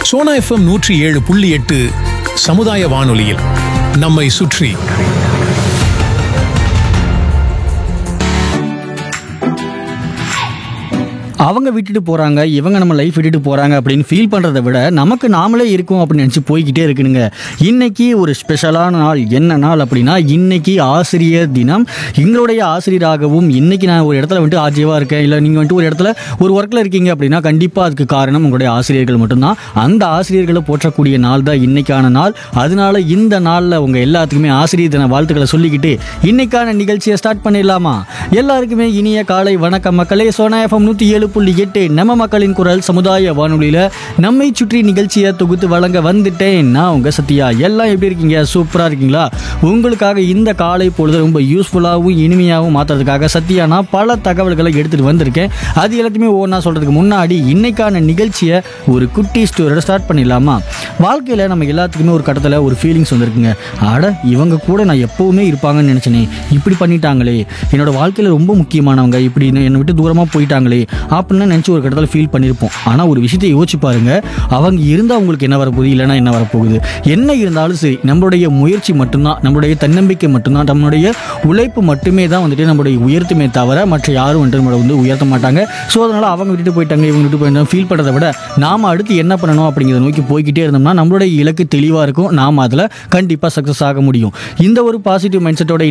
Sona FM நூற்றி ஏழு புள்ளி எட்டு சமுதாய வானொலியில் நம்மை சுற்றி அவங்க விட்டுட்டு போறாங்க இவங்க நம்ம லைஃப் விட்டுட்டு போறாங்க அப்படின்னு ஃபீல் பண்றதை விட நமக்கு நாமளே இருக்கோம் அப்படின்னு நினச்சி போய்கிட்டே இருக்குனுங்க இன்னைக்கு ஒரு ஸ்பெஷலான நாள் என்ன நாள் அப்படின்னா இன்னைக்கு ஆசிரியர் தினம் எங்களுடைய ஆசிரியராகவும் இன்னைக்கு நான் ஒரு இடத்துல வந்துட்டு ஆஜீவா இருக்கேன் இல்லை நீங்கள் வந்துட்டு ஒரு இடத்துல ஒரு ஒர்க்கில் இருக்கீங்க அப்படின்னா கண்டிப்பாக அதுக்கு காரணம் உங்களுடைய ஆசிரியர்கள் மட்டும்தான் அந்த ஆசிரியர்களை போற்றக்கூடிய நாள் தான் இன்னைக்கான நாள் அதனால இந்த நாளில் உங்க எல்லாத்துக்குமே ஆசிரியர் தின வாழ்த்துக்களை சொல்லிக்கிட்டு இன்னைக்கான நிகழ்ச்சியை ஸ்டார்ட் பண்ணிடலாமா எல்லாருக்குமே இனிய காலை வணக்கம் மக்களே சோனா எஃப்எம் நூற்றி ஏழு புள்ளி எட்டு நம்ம மக்களின் குரல் சமுதாய வானொலியில் நம்மை சுற்றி நிகழ்ச்சியை தொகுத்து வழங்க வந்துட்டேன் நான் உங்க சத்யா எல்லாம் எப்படி இருக்கீங்க சூப்பராக இருக்கீங்களா உங்களுக்காக இந்த காலை பொழுது ரொம்ப யூஸ்ஃபுல்லாகவும் இனிமையாகவும் மாற்றுறதுக்காக சத்யா நான் பல தகவல்களை எடுத்துகிட்டு வந்திருக்கேன் அது எல்லாத்தையுமே ஒவ்வொன்றா சொல்கிறதுக்கு முன்னாடி இன்னைக்கான நிகழ்ச்சியை ஒரு குட்டி ஸ்டோரியோட ஸ்டார்ட் பண்ணிடலாமா வாழ்க்கையில் நம்ம எல்லாத்துக்குமே ஒரு கட்டத்தில் ஒரு ஃபீலிங்ஸ் வந்திருக்குங்க அட இவங்க கூட நான் எப்பவுமே இருப்பாங்கன்னு நினச்சினே இப்படி பண்ணிட்டாங்களே என்னோட வாழ்க்கையில் ரொம்ப முக்கியமானவங்க இப்படி என்னை என்னை விட்டு தூரமாக போயிட்டாங்களே அப்படின்னு நினச்சி ஒரு கட்டத்தில் ஃபீல் பண்ணியிருப்போம் ஆனால் ஒரு விஷயத்தை யோசிச்சு பாருங்க அவங்க இருந்தால் அவங்களுக்கு என்ன வரப்போகுது இல்லைன்னா என்ன வரப்போகுது என்ன இருந்தாலும் சரி நம்மளுடைய முயற்சி மட்டும்தான் நம்மளுடைய தன்னம்பிக்கை மட்டும்தான் நம்மளுடைய உழைப்பு மட்டுமே தான் வந்துட்டு நம்மளுடைய உயர்த்துமே தவிர மற்ற யாரும் வந்துட்டு நம்மளை வந்து உயர்த்த மாட்டாங்க ஸோ அதனால் அவங்க விட்டுட்டு போயிட்டாங்க இவங்க விட்டு போயிட்டாங்க ஃபீல் பண்ணுறதை விட நாம் அடுத்து என்ன பண்ணணும் அப்படிங்கிறத நோக்கி போய்கிட்டே இருந்தோம்னா நம்மளுடைய இலக்கு தெளிவாக இருக்கும் நாம் அதில் கண்டிப்பாக சக்ஸஸ் ஆக முடியும் இந்த ஒரு பாசிட்டிவ் மைண்ட் செட்டோட